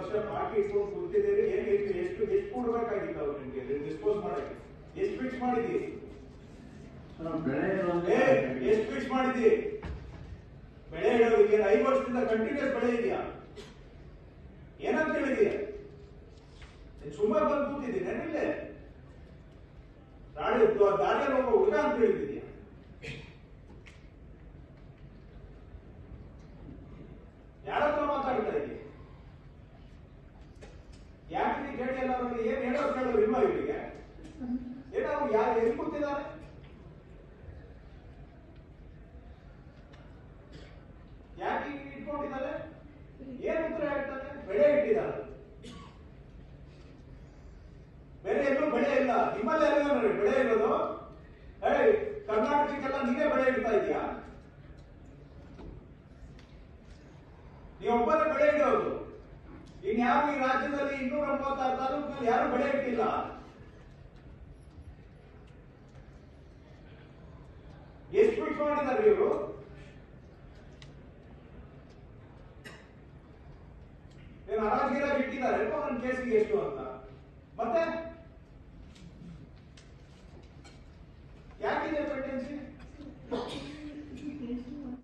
ವರ್ಷ ಬಾಕಿ ಇಟ್ಕೊಂಡು ಕೂತಿದ್ದೀರಿ ಏನ್ ಎಷ್ಟು ಎಷ್ಟು ಎಷ್ಟು ಕೊಡ್ಬೇಕಾಗಿತ್ತು ಅವ್ರು ನಿಮ್ಗೆ ಡಿಸ್ಪೋಸ್ ಮಾಡಕ್ಕೆ ಎಷ್ಟು ಫಿಕ್ಸ್ ಮಾಡಿದಿ ಸರ್, ಬೆಳೆ ಒಂದೇ ಏ ಎಷ್ಟು ಫಿಕ್ಸ್ ಮಾಡಿದಿ ಬೆಳೆ ಇಡೋದಕ್ಕೆ ಐದು ವರ್ಷದಿಂದ ಕಂಟಿನ್ಯೂಸ್ ಬೆಳೆ ಇದೆಯಾ ಏನಂತ ಹೇಳಿದೀಯ ನೀನ್ ಸುಮ್ಮನೆ ಬಂದು ಕೂತಿದ್ದೀನಿ ಏನಿಲ್ಲೇ ದಾರಿ ದಾರಿಯಲ್ಲಿ ಒಬ್ಬ ಹುಡುಗ ಅಂತ ಹೇಳಿದೀಯ ಯಾರ ಹತ್ರ ಮಾತಾಡ್ತಾ ಇದೀಯ ಯಾಕೆ ನೀ ಕೇಳಿ ಎಲ್ಲರೂ ಏನ್ ಹೇಳೋದು ಕೇಳೋರು ಇಲ್ವಾ ಇವರಿಗೆ ಏನೋ ಅವ್ರು ಯಾರು ಎಲ್ಲಿ ಕೂತಿದ್ದಾರೆ ಯಾಕೆ ಹೀಗೆ ಇಟ್ಕೊಂಡಿದ್ದಾರೆ ಏನ್ ಉತ್ತರ ಹೇಳ್ತಾರೆ ಬೆಳೆ ಇಟ್ಟಿದ್ದಾರೆ ಬೇರೆ ಎಲ್ಲೂ ಬೆಳೆ ಇಲ್ಲ ನಿಮ್ಮಲ್ಲಿ ಎಲ್ಲ ನೋಡಿ ಬೆಳೆ ಇರೋದು ಏಯ್ ಕರ್ನಾಟಕಕ್ಕೆಲ್ಲ ನೀವೇ ಬೆಳೆ ಇಡ್ತಾ ಇದೀಯಾ ನೀವೊಬ್ಬರೇ ಬೆಳೆ ಇಡೋದು ಇನ್ಯಾವ ಈ ರಾಜ್ಯದಲ್ಲಿ ಇನ್ನೂರ ಮೂವತ್ತಾರು ತಾಲೂಕಿನಲ್ಲಿ ಯಾರು ಬೆಳೆ ಇಟ್ಟಿಲ್ಲ ಎಷ್ಟು ಫಿಕ್ಸ್ ಮಾಡಿದ್ದಾರೆ ಇವರು ಏನು ಹರಾಜಿರಾಜ್ ಇಟ್ಟಿದ್ದಾರೆ ನನ್ನ ಕೇಸಿಗೆ ಎಷ್ಟು ಅಂತ ಮತ್ತೆ